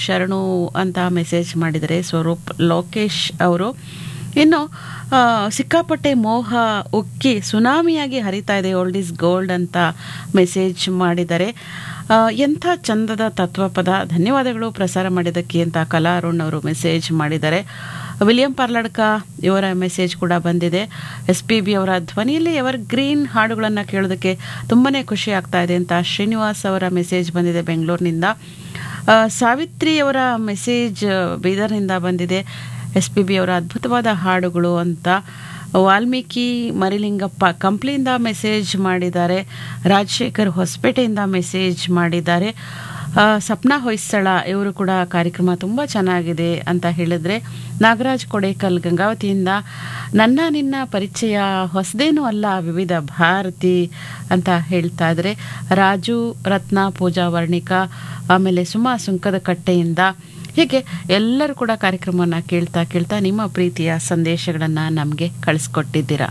ಶರಣು ಅಂತ ಮೆಸೇಜ್ ಮಾಡಿದರೆ ಸ್ವರೂಪ್ ಲೋಕೇಶ್ ಅವರು ಇನ್ನು ಆ, ಸಿಕ್ಕಾಪಟ್ಟೆ ಮೋಹ ಉಕ್ಕಿ ಸುನಾಮಿಯಾಗಿ ಹರಿತಾ ಇದೆ ಓಲ್ಡ್ ಇಸ್ ಗೋಲ್ಡ್ ಅಂತ ಮೆಸೇಜ್ ಮಾಡಿದ್ದಾರೆ ಆ, ಎಂಥ ಚಂದದ ತತ್ವಪದ ಧನ್ಯವಾದಗಳು ಪ್ರಸಾರ ಮಾಡಿದ್ದಕ್ಕೆ ಅಂತ ಕಲಾ ಅರುಣ್ ಅವರು ಮೆಸೇಜ್ ಮಾಡಿದ್ದಾರೆ ವಿಲಿಯಂ ಪಾರ್ಲಡ್ಕ ಇವರ ಮೆಸೇಜ್ ಕೂಡ ಬಂದಿದೆ ಎಸ್ ಪಿ ಬಿ ಅವರ ಧ್ವನಿಯಲ್ಲಿ ಎವರ್ ಗ್ರೀನ್ ಹಾಡುಗಳನ್ನು ಕೇಳೋದಕ್ಕೆ ತುಂಬಾ ಖುಷಿ ಆಗ್ತಾ ಇದೆ ಅಂತ ಶ್ರೀನಿವಾಸ್ ಅವರ ಮೆಸೇಜ್ ಬಂದಿದೆ ಬೆಂಗಳೂರಿನಿಂದ ಆ, ಸಾವಿತ್ರಿ ಅವರ ಮೆಸೇಜ್ ಬೀದರ್ನಿಂದ ಬಂದಿದೆ ಎಸ್ ಪಿ ಬಿ ಅವರ ಅದ್ಭುತವಾದ ಹಾಡುಗಳು ಅಂತ ವಾಲ್ಮೀಕಿ ಮರಿಲಿಂಗಪ್ಪ ಕಂಪ್ಲಿಯಿಂದ ಮೆಸೇಜ್ ಮಾಡಿದ್ದಾರೆ ರಾಜಶೇಖರ್ ಹೊಸಪೇಟೆಯಿಂದ ಮೆಸೇಜ್ ಮಾಡಿದ್ದಾರೆ ಆ, ಸಪ್ನಾ ಹೊಯ್ಸಳ ಇವರು ಕೂಡ ಕಾರ್ಯಕ್ರಮ ತುಂಬ ಚೆನ್ನಾಗಿದೆ ಅಂತ ಹೇಳಿದ್ರೆ ನಾಗರಾಜ್ ಕೊಡೇಕಲ್ ಗಂಗಾವತಿಯಿಂದ ನನ್ನ ನಿನ್ನ ಪರಿಚಯ ಹೊಸದೇನೂ ಅಲ್ಲ ವಿವಿಧ ಭಾರತಿ ಅಂತ ಹೇಳ್ತಾ ಇದ್ರೆ ರಾಜು ರತ್ನ ಪೂಜಾ ವರ್ಣಿಕಾ ಆಮೇಲೆ ಸುಮಾ ಸುಂಕದ ಕಟ್ಟೆಯಿಂದ ಹೀಗೆ ಎಲ್ಲರೂ ಕೂಡ ಕಾರ್ಯಕ್ರಮವನ್ನು ಕೇಳ್ತಾ ಕೇಳ್ತಾ ನಿಮ್ಮ ಪ್ರೀತಿಯ ಸಂದೇಶಗಳನ್ನು ನಮಗೆ ಕಳಿಸ್ಕೊಟ್ಟಿದ್ದೀರಾ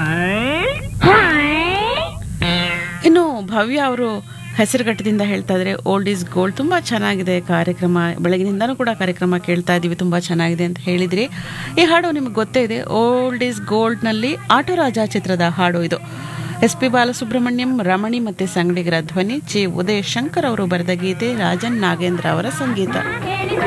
ಇನ್ನು ಭವ್ಯ ಅವರು ಹೆಸರುಘಟ್ಟದಿಂದ ಹೇಳ್ತಾ ಇದ್ರೆ ಓಲ್ಡ್ ಈಸ್ ಗೋಲ್ಡ್ ತುಂಬ ಚೆನ್ನಾಗಿದೆ ಕಾರ್ಯಕ್ರಮ ಬೆಳಗಿನಿಂದನೂ ಕೂಡ ಕಾರ್ಯಕ್ರಮ ಕೇಳ್ತಾ ಇದ್ದೀವಿ ತುಂಬ ಚೆನ್ನಾಗಿದೆ ಅಂತ ಹೇಳಿದ್ರಿ ಈ ಹಾಡು ನಿಮಗೆ ಗೊತ್ತೇ ಇದೆ ಓಲ್ಡ್ ಈಸ್ ಗೋಲ್ಡ್ನಲ್ಲಿ ಆಟೋ ರಾಜ ಚಿತ್ರದ ಹಾಡು ಇದು ಎಸ್ ಪಿ ಬಾಲಸುಬ್ರಹ್ಮಣ್ಯಂ ರಮಣಿ ಮತ್ತು ಸಂಗಡಿಗರ ಧ್ವನಿ ಜಿ ಉದಯ್ ಶಂಕರ್ ಅವರು ಬರೆದ ಗೀತೆ ರಾಜನ್ ನಾಗೇಂದ್ರ ಅವರ ಸಂಗೀತ